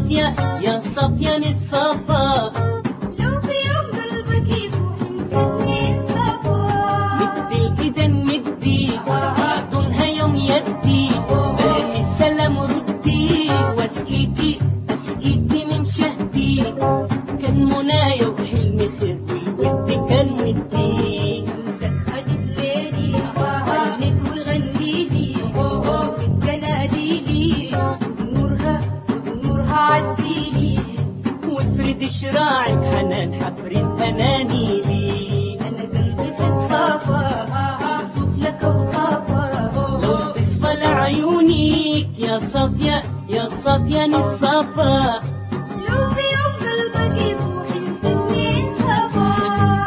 صافية يا صافية نتصافى لو في يوم قلبك يروح ينسدني صفا مد الإيدين مدي دونها يوم يدي برمي السلام ردي واسقيكي اسقيكي من شهدي كان منايا وحلمي خير والود كان ودي شمسك خدت ليلي غنت وغنيلي وتناديلي وبنورها وبنورها عديلي وافرد شراعك حنان حفرد أنانيلي انا قلبي صفا اشوف لك وصفا لو تصفى لعيونك يا صافية يا صافية نتصافى لو في يوم قلبك يروح ينسدني صفا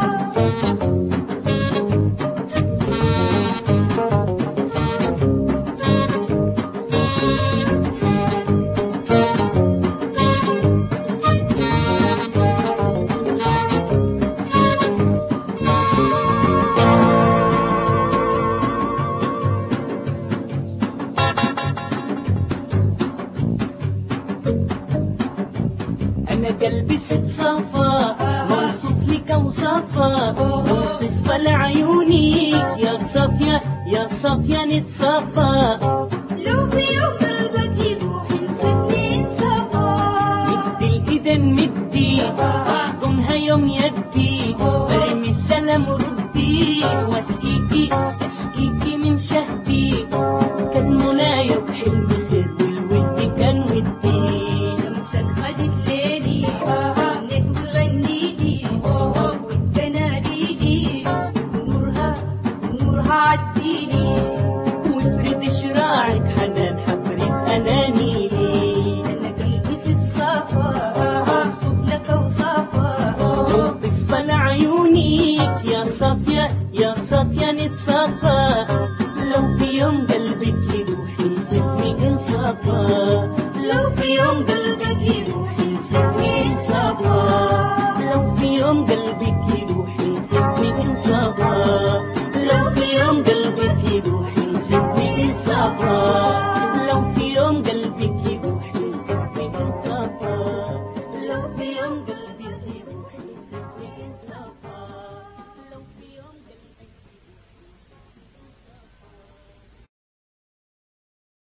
أنا قلبي ست صفا موصوف لك وصفا لو تصفى لعيونك يا صافية يا صافية نتصافى لو في يوم قلبك يروح ينسدني صفا مد الإيدين مدي أحضنها يوم يدي برمي السلام ردي واسقيكي اسقيكي من شهدي كان منايا وحلمي خير والود كان ودي شمسك خدت ليلي غنت وغنيلي وتناديلي نورها نورها عديلي وافرد شراعك حنان حفرد أنانيلي انا قلبي ست صفا اشوف لك وصفا لو تصفى لعيونك يا صافية يا صافية نتصافى لو في يوم قلبك يروح ينصفني انصافى لو في يوم قلبك يروح ينصفني انصافى لو في يوم قلبك يروح ينصفني انصافى لو في يوم قلبك يروح ينصفني انصافى لو في يوم قلبك يروح ينصفني انصافى لو في يوم قلبك